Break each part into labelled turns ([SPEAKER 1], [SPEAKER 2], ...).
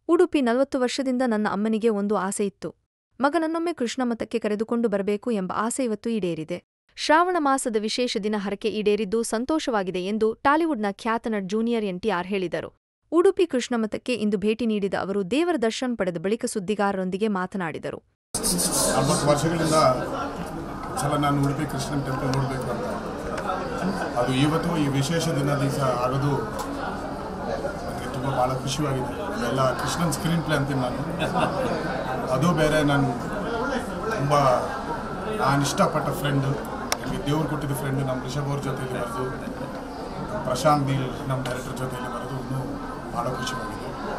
[SPEAKER 1] ಉಡುಪಿ ನಲವತ್ತು ವರ್ಷದಿಂದ ನನ್ನ ಅಮ್ಮನಿಗೆ ಒಂದು ಆಸೆ ಇತ್ತು ಮಗನನ್ನೊಮ್ಮೆ ಕೃಷ್ಣ ಮಠಕ್ಕೆ ಕರೆದುಕೊಂಡು ಬರಬೇಕು ಎಂಬ ಆಸೆ ಇವತ್ತು ಈಡೇರಿದೆ ಶ್ರಾವಣ ಮಾಸದ ವಿಶೇಷ ದಿನ ಹರಕೆ ಈಡೇರಿದ್ದು ಸಂತೋಷವಾಗಿದೆ ಎಂದು ಟಾಲಿವುಡ್ನ ಖ್ಯಾತ ನಟ್ ಜೂನಿಯರ್ ಎನ್ಟಿಆರ್ ಹೇಳಿದರು ಉಡುಪಿ ಕೃಷ್ಣಮಠಕ್ಕೆ ಇಂದು ಭೇಟಿ ನೀಡಿದ ಅವರು ದೇವರ ದರ್ಶನ ಪಡೆದ ಬಳಿಕ ಸುದ್ದಿಗಾರರೊಂದಿಗೆ ಮಾತನಾಡಿದರು
[SPEAKER 2] ನಲವತ್ತು ವರ್ಷಗಳಿಂದ ಸಲ ನಾನು ಉಡುಪಿ ಕೃಷ್ಣನ್ ಟೆಂಪಲ್ ನೋಡಬೇಕು ಅಂತ ಅದು ಇವತ್ತು ಈ ವಿಶೇಷ ದಿನ ದಿವಸ ಆಗೋದು ನನಗೆ ತುಂಬ ಭಾಳ ಖುಷಿಯಾಗಿದೆ ಎಲ್ಲ ಕೃಷ್ಣನ್ ಸ್ಕ್ರೀನ್ ಪ್ಲೇ ಅಂತೀನಿ ನಾನು ಅದು ಬೇರೆ ನಾನು ತುಂಬ ನಾನು ಇಷ್ಟಪಟ್ಟ ಫ್ರೆಂಡು ನನಗೆ ದೇವ್ರು ಕೊಟ್ಟಿದ್ದ ಫ್ರೆಂಡು ನಮ್ಮ ರಿಷಬ್ ಅವ್ರ ಜೊತೆಯಲ್ಲಿ ಬರೆದು ಪ್ರಶಾಂತ್ ನೀಲ್ ನಮ್ಮ ಡೈರೆಕ್ಟರ್ ಜೊತೆಯಲ್ಲಿ ಬರೆದು ಇನ್ನೂ ಭಾಳ ಖುಷಿಯಾಗಿದೆ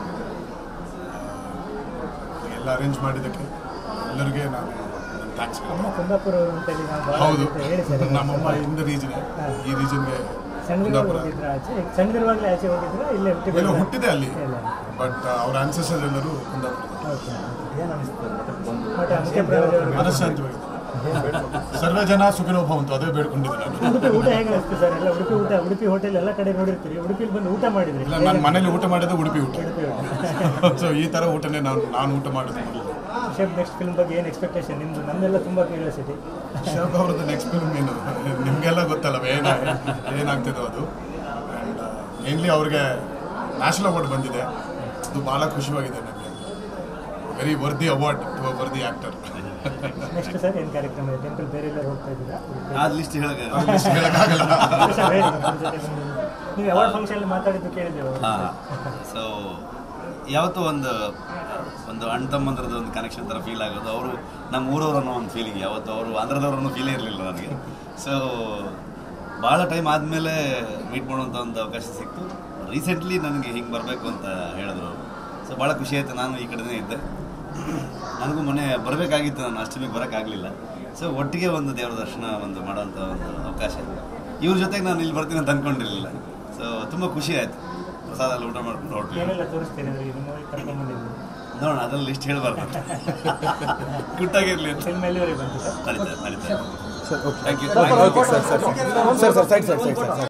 [SPEAKER 2] ಆ, ಎಲ್ಲ ಅರೇಂಜ್ ಮಾಡಿದ್ದಕ್ಕೆ ಎಲ್ಲರಿಗೆ ನಾನು ಥ್ಯಾಂಕ್ಸ್
[SPEAKER 3] ಕುಂದಾಪುರ ಅವರು ಅಂತೇಳಿ ನಾವು ಭಾಳ
[SPEAKER 2] ಹೌದು
[SPEAKER 3] ಜೊತೆ ಹೇಳಿದ್ದಾರೆ
[SPEAKER 2] ನಮ್ಮಮ್ಮ ಇಂದ ರೀಜನ್ ಈ ರೀಜನ್ಗೆ
[SPEAKER 3] ಸಣ್ಣದಿರುವಾಗ
[SPEAKER 2] ಕುಂದಾಪುರ
[SPEAKER 3] ಹೋಗಿದ್ರ ಆಚೆ ಸಣ್ಣದಿರುವಾಗಲೇ ಆಚೆ ಹೋಗಿದ್ರ ಇಲ್ಲೇ ಹುಟ್ಟಿ
[SPEAKER 2] ಎಲ್ಲ ಹುಟ್ಟಿದೆ ಅಲ್ಲಿ
[SPEAKER 3] ಇಲ್ಲ.
[SPEAKER 2] ಬಟ್ ಅವ್ರ ಆನ್ಸರ್ಸರ್ ಎಲ್ಲರೂ ಕುಂದಾಪುರ
[SPEAKER 3] ಓಕೆ ಏನು ಅನಿಸ್ತು ಬಟ್ ಮುಖ್ಯ ಪ್ರಯೋಜನ
[SPEAKER 2] ಮನಸ್ಸಾಂತವಾಗಿದೆ ಸರ್ವೇ ಜನ ಸುಖಿನೋ ಭವಂತು ಅದೇ ಬೇಡ್ಕೊಂಡಿದ್ದೆ ನಾನು
[SPEAKER 3] ಉಡುಪಿ ಊಟ ಹೇಗೆ ಅನಿಸ್ತು ಸರ್ ಎಲ್ಲ ಉಡುಪಿ ಊಟ ಉಡುಪಿ ಹೋಟೆಲ್ ಎಲ್ಲ ಕಡೆ ನೋಡಿರ್ತೀರಿ ಉಡುಪಿಲಿ ಬಂದು ಊಟ ಮಾಡಿದ್ರಿ
[SPEAKER 2] ಇಲ್ಲ ನಾನು ಮನೇಲಿ ಊಟ ಮಾಡೋದು ಉಡುಪಿ ಊಟ
[SPEAKER 3] ಉಡುಪಿ ಊಟ
[SPEAKER 2] ಸೊ ಈ ಥರ ಊಟನೇ ನಾನು ನಾನು ಊಟ ಮಾಡೋದು
[SPEAKER 3] ಶೇಫ್ ನೆಕ್ಸ್ಟ್ ಫಿಲ್ಮ್ ಬಗ್ಗೆ ಏನು ಎಕ್ಸ್ಪೆಕ್ಟೇಷನ್ ನಿಮ್ಮದು ನಮ್ಮೆಲ್ಲ ತುಂಬ ಕ್ಯೂರಿಯಾಸಿಟಿ
[SPEAKER 2] ಶೇಖ್ ಅವ್ರದ್ದು ನೆಕ್ಸ್ಟ್ ಫಿಲ್ಮ್ ಏನು ನಿಮಗೆಲ್ಲ ಗೊತ್ತಲ್ಲ ಏನ ಏನಾಗ್ತಿದೋ ಅದು ಆ್ಯಂಡ್ ಮೇನ್ಲಿ ಅವ್ರಿಗೆ ನ್ಯಾಷನಲ್ ಅವಾರ್ಡ್ ಬಂದಿದೆ ಅದು ಭಾಳ ಖುಷಿಯಾಗಿದೆ ನನಗೆ very worthy award to a worthy actor
[SPEAKER 3] next sir ಏನು ಕಾರ್ಯಕ್ರಮ ಇದೆ ಟೆಂಪಲ್ ಬೇರೆ ಎಲ್ಲ ಹೋಗ್ತಾ ಇದ್ದೀರಾ
[SPEAKER 4] ಆ ಲಿಸ್ಟ್ ಹೇಳಕ್ಕೆ
[SPEAKER 2] ಹೇಳೋಕ್ಕಾಗಲ್ಲ
[SPEAKER 3] ಸರ್, ಹೇಳಿ, ನಮ್ಮ ಜೊತೆ ಬಂದು. ನೀವು ಅವಾರ್ಡ್ ಫಂಕ್ಷನ್ ಮಾತಾಡಿದ್ದು ಕೇಳಿದ್ದೇವೆ
[SPEAKER 4] ಹಾಂ ಸೊ ಯಾವತ್ತೂ ಒಂದು ಒಂದು ಅಣ್ಣ ತಮ್ಮಂದ್ರದ್ದು ಒಂದು ಕನೆಕ್ಷನ್ ಥರ ಫೀಲ್ ಆಗೋದು ಅವರು ನಮ್ಮ ಊರವ್ರು ಅನ್ನೋ ಒಂದು ಫೀಲಿಂಗ್ ಯಾವತ್ತು ಅವರು ಆಂಧ್ರದವ್ರನ್ನೂ ಫೀಲೇ ಇರಲಿಲ್ಲ ನನಗೆ ಸೊ ಭಾಳ ಟೈಮ್ ಆದಮೇಲೆ ಮೀಟ್ ಮಾಡುವಂಥ ಒಂದು ಅವಕಾಶ ಸಿಕ್ತು ರೀಸೆಂಟ್ಲಿ ನನಗೆ ಹಿಂಗೆ ಬರಬೇಕು ಅಂತ ಹೇಳಿದ್ರು ಅವರು ಸೊ ಭಾಳ ಖುಷಿ ಆಯಿತು ನಾನು ಈ ಕಡೆನೇ ಇದ್ದೆ ನನಗೂ ಮೊನ್ನೆ ಬರಬೇಕಾಗಿತ್ತು ನಾನು ಅಷ್ಟಮಿಗೆ ಬರೋಕ್ಕಾಗಲಿಲ್ಲ ಸೊ ಒಟ್ಟಿಗೆ ಒಂದು ದೇವರ ದರ್ಶನ ಒಂದು ಮಾಡೋಂಥ ಒಂದು ಅವಕಾಶ ಇವ್ರ ಜೊತೆಗೆ ನಾನು ಇಲ್ಲಿ ಬರ್ತೀನಿ ಅಂತ ಅಂದ್ಕೊಂಡಿರಲಿಲ್ಲ ಸೊ ತುಂಬ ಖುಷಿ ಆಯಿತು ಪ್ರಸಾದ ಎಲ್ಲ ಊಟ ಮಾಡ್ಕೊಂಡು ಹೊರಟ್ವಿ
[SPEAKER 3] ಏನೆಲ್ಲ ತೋರಿಸ್ತೀರಿ ಅಂದ್ರೆ ಇದು ಮೂವಿ ಕರ್ಕೊಂಡು ಬಂದಿದ್ದು
[SPEAKER 4] ನೋಡೋಣ ಅದ್ರಲ್ಲಿ ಲಿಸ್ಟ್ ಹೇಳಬಾರ್ದು ಗುಟ್ಟಾಗಿರಲಿ ಅಂತ
[SPEAKER 3] ಫಿಲ್ಮ್ ಎಲ್ಲಿವರೆಗೆ ಬಂತು ಸರ್
[SPEAKER 4] ನಡೀತಾ ನಡೀತಾ thank you
[SPEAKER 5] sir sir side side side sir